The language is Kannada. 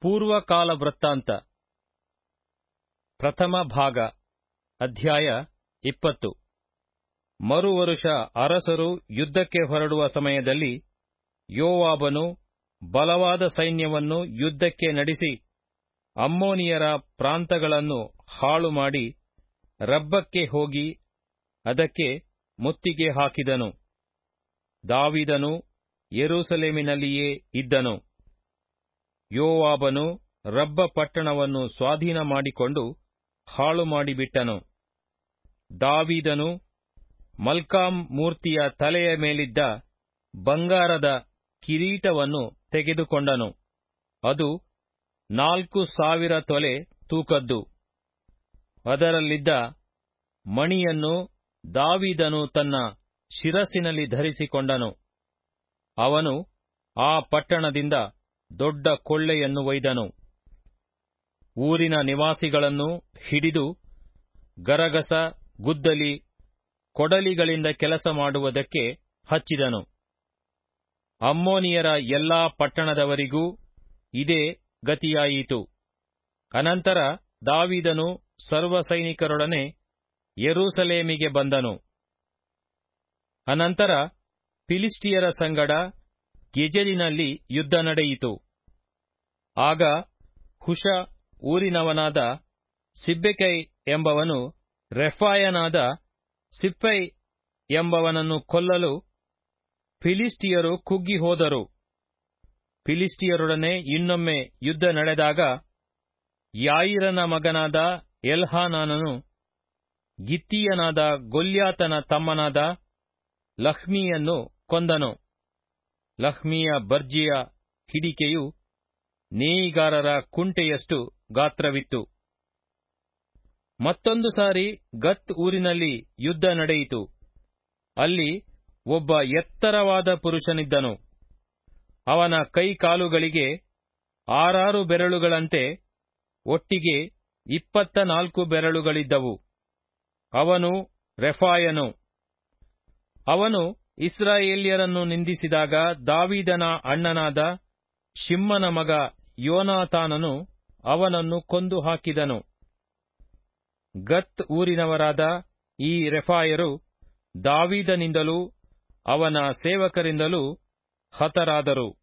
ಪೂರ್ವಕಾಲ ವೃತ್ತಾಂತ ಪ್ರಥಮ ಭಾಗ ಅಧ್ಯಾಯ ಇಪ್ಪತ್ತು ಮರುವರುಷ ಅರಸರು ಯುದ್ಧಕ್ಕೆ ಹೊರಡುವ ಸಮಯದಲ್ಲಿ ಯೋವಾಬನು ಬಲವಾದ ಸೈನ್ಯವನ್ನು ಯುದ್ಧಕ್ಕೆ ನಡೆಸಿ ಅಮ್ಮೋನಿಯರ ಪ್ರಾಂತಗಳನ್ನು ಹಾಳುಮಾಡಿ ರಬ್ಬಕ್ಕೆ ಹೋಗಿ ಅದಕ್ಕೆ ಮುತ್ತಿಗೆ ಹಾಕಿದನು ದಾವಿದನು ಯೆರೂಸಲೇಮಿನಲ್ಲಿಯೇ ಇದ್ದನು ಯೋವಾಬನು ರಬ್ಬ ಪಟ್ಟಣವನ್ನು ಸ್ವಾಧೀನ ಮಾಡಿಕೊಂಡು ಹಾಳು ಮಾಡಿಬಿಟ್ಟನು ದಾವಿದನು ಮಲ್ಕಾಮ್ ಮೂರ್ತಿಯ ತಲೆಯ ಮೇಲಿದ್ದ ಬಂಗಾರದ ಕಿರೀಟವನ್ನು ತೆಗೆದುಕೊಂಡನು ಅದು ನಾಲ್ಕು ಸಾವಿರ ತೊಲೆ ತೂಕದ್ದು ಅದರಲ್ಲಿದ್ದ ಮಣಿಯನ್ನು ದಾವಿದನು ತನ್ನ ಶಿರಸ್ಸಿನಲ್ಲಿ ಧರಿಸಿಕೊಂಡನು ಅವನು ಆ ಪಟ್ಟಣದಿಂದ ದೊಡ್ಡ ಕೊಳ್ಳೆಯನ್ನು ಒಯ್ದನು ಊರಿನ ನಿವಾಸಿಗಳನ್ನು ಹಿಡಿದು ಗರಗಸ ಗುದ್ದಲಿ ಕೊಡಲಿಗಳಿಂದ ಕೆಲಸ ಮಾಡುವುದಕ್ಕೆ ಹಚ್ಚಿದನು ಅಮ್ಮೋನಿಯರ ಎಲ್ಲಾ ಪಟ್ಟಣದವರಿಗೂ ಇದೇ ಗತಿಯಾಯಿತು ಅನಂತರ ದಾವಿದನು ಸರ್ವಸೈನಿಕರೊಡನೆ ಯೆರೂಸಲೇಮಿಗೆ ಬಂದನು ಅನಂತರ ಫಿಲಿಸ್ಟಿಯರ ಸಂಗಡ ಗೆಜೆರಿನಲ್ಲಿ ಯುದ್ಧ ನಡೆಯಿತು ಆಗ ಹುಷ ಊರಿನವನಾದ ಸಿಬ್ಬೆಕೈ ಎಂಬವನು ರೆಫಾಯನಾದ ಸಿಪ್ಪೈ ಎಂಬವನನ್ನು ಕೊಲ್ಲಲು ಫಿಲಿಸ್ಟಿಯರು ಕುಗ್ಗಿ ಹೋದರು ಫಿಲಿಸ್ಟಿಯರೊಡನೆ ಇನ್ನೊಮ್ಮೆ ಯುದ್ಧ ನಡೆದಾಗ ಯಾಯಿರನ ಮಗನಾದ ಎಲ್ಹಾನಾನನು ಗಿತ್ತೀಯನಾದ ಗೊಲ್ಯಾತನ ತಮ್ಮನಾದ ಲಹ್ಮಿಯನ್ನು ಕೊಂದನು ಲಹ್ಮಿಯ ಬರ್ಜಿಯ ಹಿಡಿಕೆಯು ನೇಯಿಗಾರರ ಕುಂಟೆಯಷ್ಟು ಗಾತ್ರವಿತ್ತು ಮತ್ತೊಂದು ಸಾರಿ ಗತ್ ಊರಿನಲ್ಲಿ ಯುದ್ಧ ನಡೆಯಿತು ಅಲ್ಲಿ ಒಬ್ಬ ಎತ್ತರವಾದ ಪುರುಷನಿದ್ದನು ಅವನ ಕೈಕಾಲುಗಳಿಗೆ ಆರಾರು ಬೆರಳುಗಳಂತೆ ಒಟ್ಟಿಗೆ ಇಪ್ಪತ್ತ ನಾಲ್ಕು ಬೆರಳುಗಳಿದ್ದವು ಅವನು ರೆಫಾಯನು ಅವನು ಇಸ್ರಾಯೇಲ್ಯರನ್ನು ನಿಂದಿಸಿದಾಗ ದಾವಿದನ ಅಣ್ಣನಾದ ಶಿಮ್ಮನ ಮಗ ಯೋನಾತಾನನು ಅವನನ್ನು ಕೊಂದು ಹಾಕಿದನು ಗತ್ ಊರಿನವರಾದ ಈ ರೆಫಾಯರು ದಾವಿದನಿಂದಲೂ ಅವನ ಸೇವಕರಿಂದಲೂ ಹತರಾದರು